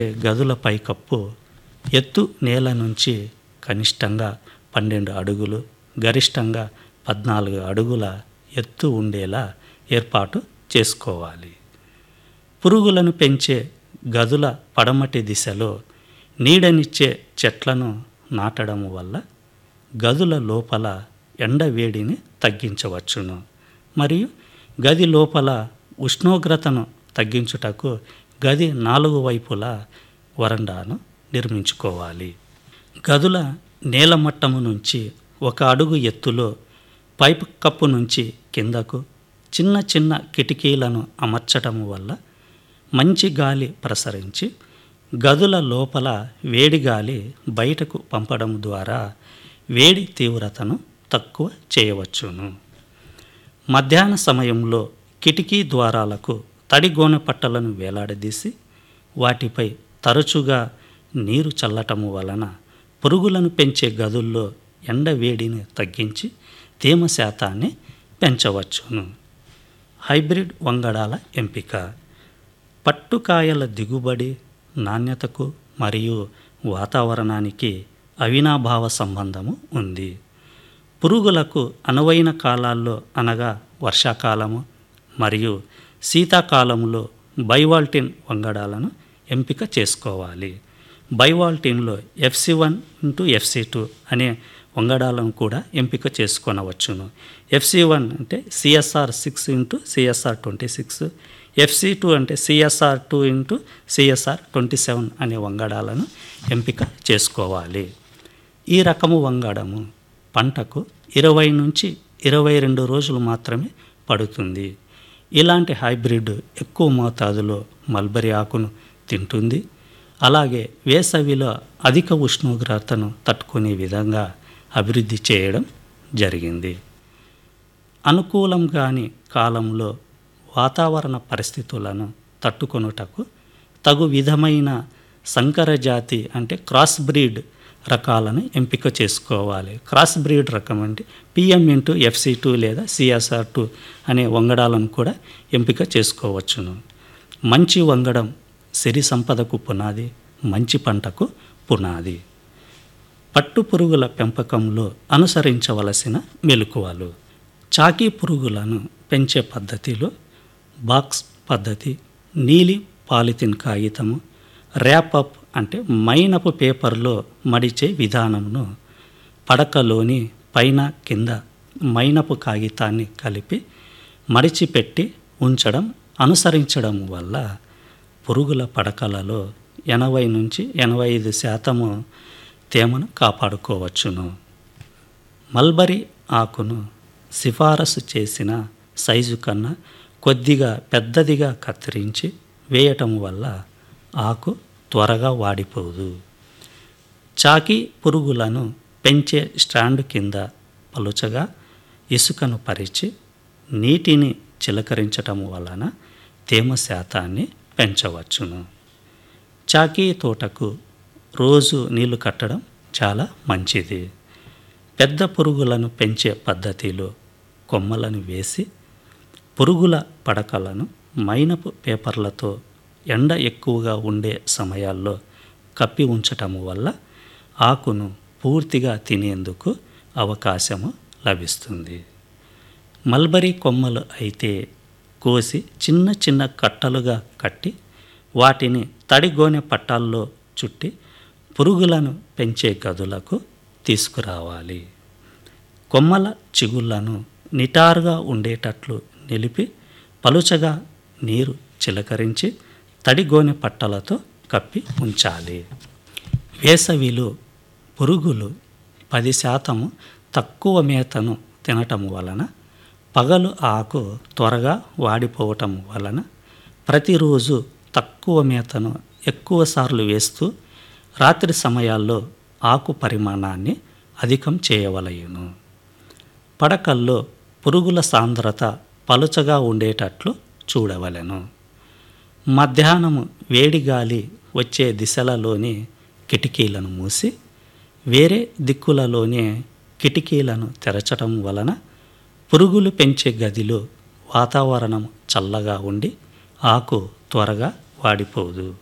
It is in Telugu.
గదుల పైకప్పు ఎత్తు నేల నుంచి కనిష్టంగా పన్నెండు అడుగులు గరిష్టంగా పద్నాలుగు అడుగుల ఎత్తు ఉండేలా ఏర్పాటు చేసుకోవాలి పురుగులను పెంచే గదుల పడమటి దిశలో నీడనిచ్చే చెట్లను నాటడం వల్ల గదుల లోపల ఎండ వేడిని తగ్గించవచ్చును మరియు గది లోపల ఉష్ణోగ్రతను తగ్గించుటకు గది నాలుగు వైపులా వరండాను నిర్మించుకోవాలి గదుల నేలమట్టము నుంచి ఒక అడుగు ఎత్తులో పైపు కప్పు నుంచి కిందకు చిన్న చిన్న కిటికీలను అమర్చటం వల్ల మంచి గాలి ప్రసరించి గదుల లోపల వేడి గాలి బయటకు పంపడం ద్వారా వేడి తీవ్రతను తక్కువ చేయవచ్చును మధ్యాహ్న సమయంలో కిటికీ ద్వారాలకు తడి గోనె పట్టలను వేలాడదీసి వాటిపై తరచుగా నీరు చల్లటము వలన పురుగులను పెంచే గదుల్లో ఎండ వేడిని తగ్గించి తేమ శాతాన్ని పెంచవచ్చును హైబ్రిడ్ వంగడాల ఎంపిక పట్టుకాయల దిగుబడి నాణ్యతకు మరియు వాతావరణానికి అవినాభావ సంబంధము ఉంది పురుగులకు అనువైన కాలాల్లో అనగా వర్షాకాలము మరియు శీతాకాలంలో బైవాల్టిన్ వంగడాలను ఎంపిక చేసుకోవాలి బైవాల్టిన్లో FC one into FC two అనే వంగడాలను కూడా ఎంపిక చేసుకొనవచ్చును ఎఫ్సి వన్ అంటే CSR six into CSR twenty six FC two అంటే CSR two into CSR twenty seven అనే వంగడాలను ఎంపిక చేసుకోవాలి ఈ రకము వంగడము పంటకు ఇరవై నుంచి ఇరవై రెండు రోజులు మాత్రమే పడుతుంది ఇలాంటి హైబ్రిడ్ ఎక్కువ మోతాదులో మల్బరీ ఆకును తింటుంది అలాగే వేసవిలో అధిక ఉష్ణోగ్రతను తట్టుకునే విధంగా అభివృద్ధి చేయడం జరిగింది అనుకూలం కాని కాలంలో వాతావరణ పరిస్థితులను తట్టుకొనుటకు తగు విధమైన సంకర జాతి అంటే క్రాస్ బ్రీడ్ రకాలను ఎంపిక చేసుకోవాలి క్రాస్ బ్రీడ్ రకం అంటే పిఎం ఇంటూ ఎఫ్సి టూ లేదా సిఎస్ఆర్ టూ అనే వంగడాలను కూడా ఎంపిక చేసుకోవచ్చును మంచి వంగడం సిరి సంపదకు పునాది మంచి పంటకు పునాది పట్టు పురుగుల పెంపకంలో అనుసరించవలసిన మెలకువలు చాకీ పురుగులను పెంచే పద్ధతిలో బాక్స్ పద్ధతి నీలి పాలిథిన్ కాగితము ర్యాపప్ అంటే మైనపు పేపర్లో మడిచే విధానంను పడకలోని పైన కింద మైనపు కాగితాన్ని కలిపి మడిచిపెట్టి ఉంచడం అనుసరించడం వల్ల పురుగుల పడకలలో ఎనభై నుంచి ఎనభై ఐదు శాతము తేమను కాపాడుకోవచ్చును మల్బరీ ఆకును సిఫారసు చేసిన సైజు కన్నా కొద్దిగా పెద్దదిగా కత్తిరించి వేయటం వల్ల ఆకు త్వరగా వాడిపోదు చాకీ పురుగులను పెంచే స్టాండ్ కింద పలుచగా ఇసుకను పరిచి నీటిని చిలకరించటం వలన తేమ శాతాన్ని పెంచవచ్చును చాకీ తోటకు రోజు నీళ్లు కట్టడం చాలా మంచిది పెద్ద పురుగులను పెంచే పద్ధతిలో కొమ్మలను వేసి పురుగుల పడకలను మైనపు పేపర్లతో ఎండ ఎక్కువగా ఉండే సమయాల్లో కప్పి ఉంచటము వల్ల ఆకును పూర్తిగా తినేందుకు అవకాశము లభిస్తుంది మల్బరీ కొమ్మలు అయితే కోసి చిన్న చిన్న కట్టలుగా కట్టి వాటిని తడిగోనె పట్టాల్లో చుట్టి పురుగులను పెంచే గదులకు తీసుకురావాలి కొమ్మల చిగుళ్లను నిటారుగా ఉండేటట్లు నిలిపి పలుచగా నీరు చిలకరించి తడిగోనె పట్టలతో కప్పి ఉంచాలి వేసవిలో పురుగులు పది శాతము తక్కువ మేతను తినటం వలన పగలు ఆకు త్వరగా వాడిపోవటం వలన ప్రతిరోజు తక్కువ మేతను ఎక్కువ సార్లు వేస్తూ రాత్రి సమయాల్లో ఆకు పరిమాణాన్ని అధికం చేయవలయును పడకల్లో పురుగుల సాంద్రత పలుచగా ఉండేటట్లు చూడవలెను మధ్యాహ్నము వేడి గాలి వచ్చే దిశలలోని కిటికీలను మూసి వేరే దిక్కులలోనే కిటికీలను తెరచడం వలన పురుగులు పెంచే గదిలో వాతావరణం చల్లగా ఉండి ఆకు త్వరగా వాడిపోదు